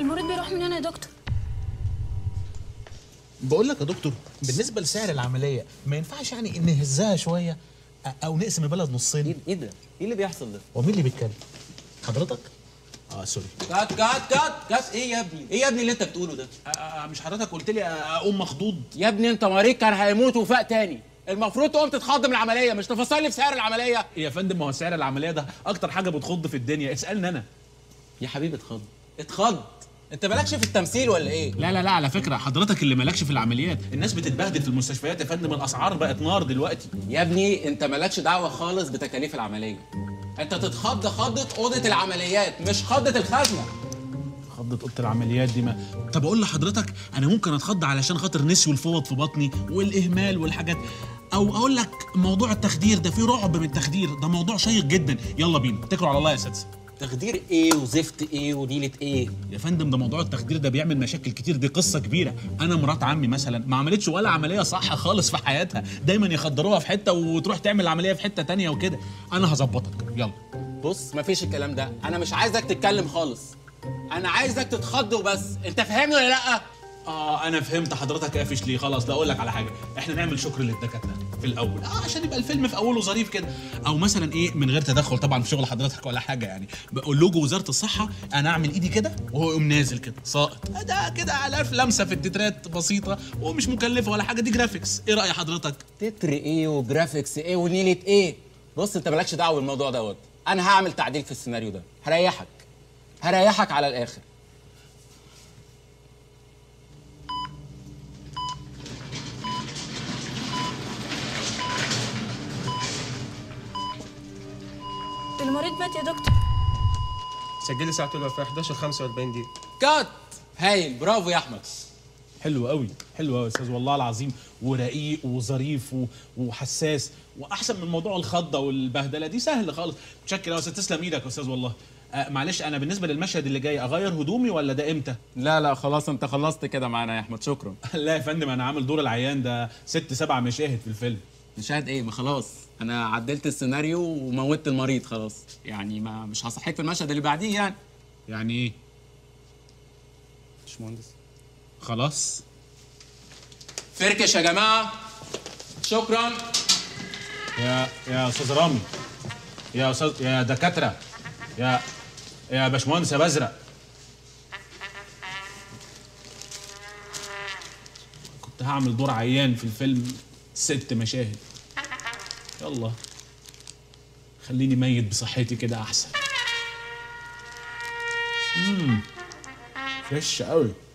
المريض بيروح منين يا دكتور بقول لك يا دكتور بالنسبه لسعر العمليه ما ينفعش يعني نهزها شويه أ- او نقسم البلد نصين ايه ده؟ ايه اللي بيحصل ده؟ ومين اللي بيتكلم حضرتك اه سوري كات كات كات كات ايه يا ابني؟ ايه يا ابني اللي انت بتقوله ده؟ آه مش حضرتك قلت لي اقوم مخضوض يا ابني انت مريض كان هيموت وفاق تاني المفروض تقوم تتخض من العمليه مش تفصل لي في سعر العمليه يا فندم ما هو سعر العمليه ده اكتر حاجه بتخض في الدنيا اسالني انا يا حبيبي اتخض اتخض انت مالكش في التمثيل ولا ايه؟ لا لا لا على فكره حضرتك اللي مالكش في العمليات الناس بتتبهدل في المستشفيات يا فندم الاسعار بقت نار دلوقتي يا ابني انت مالكش دعوه خالص بتكاليف العمليه انت تتخض خضه اوضه العمليات مش خضه الخزنه خضت اوضه العمليات دي ما طب اقول لحضرتك انا ممكن اتخض علشان خاطر نسيوا الفوط في بطني والاهمال والحاجات او اقول لك موضوع التخدير ده في رعب من التخدير ده موضوع شيق جدا يلا بينا اتكلوا على الله يا اساتذه تخدير ايه وزفت ايه ونيله ايه؟ يا فندم ده موضوع التخدير ده بيعمل مشاكل كتير دي قصه كبيره انا مرات عمي مثلا ما عملتش ولا عمليه صح خالص في حياتها دايما يخدروها في حته وتروح تعمل العمليه في حته تانية وكده انا هظبطك يلا بص مفيش الكلام ده انا مش عايزك تتكلم خالص انا عايزك تتخض وبس انت فاهمني ولا لا اه انا فهمت حضرتك قافش ليه خلاص لا اقول لك على حاجه احنا نعمل شكر للدكاتره في الاول اه عشان يبقى الفيلم في اوله ظريف كده او مثلا ايه من غير تدخل طبعا في شغل حضرتك ولا حاجه يعني بقول له وزاره الصحه انا اعمل ايدي كده وهو يقوم نازل كده ساقط آه ده كده على لمسه في التترات بسيطه ومش مكلفه ولا حاجه دي جرافيكس ايه راي حضرتك تتر ايه وجرافيكس ايه ونيله ايه بص انت مالكش دعوه بالموضوع دوت انا هعمل تعديل في السيناريو ده هريحك هريحك على الاخر المريض مات يا دكتور سجلي ساعة الوفاة 11 45 دقيقة كات هايل برافو يا احمد حلو قوي حلو قوي يا استاذ والله العظيم ورقيق وظريف و- وحساس واحسن من موضوع الخضه والبهدله دي سهل خالص متشكر يا استاذ تسلم ايدك يا استاذ والله آه معلش انا بالنسبه للمشهد اللي جاي اغير هدومي ولا ده امتى لا لا خلاص انت خلصت كده معانا يا احمد شكرا لا يا فندم انا عامل دور العيان ده ست سبع مشاهد في الفيلم مشاهد ايه ما خلاص انا عدلت السيناريو وموتت المريض خلاص يعني ما مش هصحيك في المشهد اللي بعديه يعني يعني ايه باشمهندس خلاص فركش يا جماعه شكرا يا يا استاذ رامي يا استاذ يا دكاتره يا يا باشمهندس يا بزرق كنت هعمل دور عيان في الفيلم ست مشاهد يلا خليني ميت بصحتي كده احسن امم فريش قوي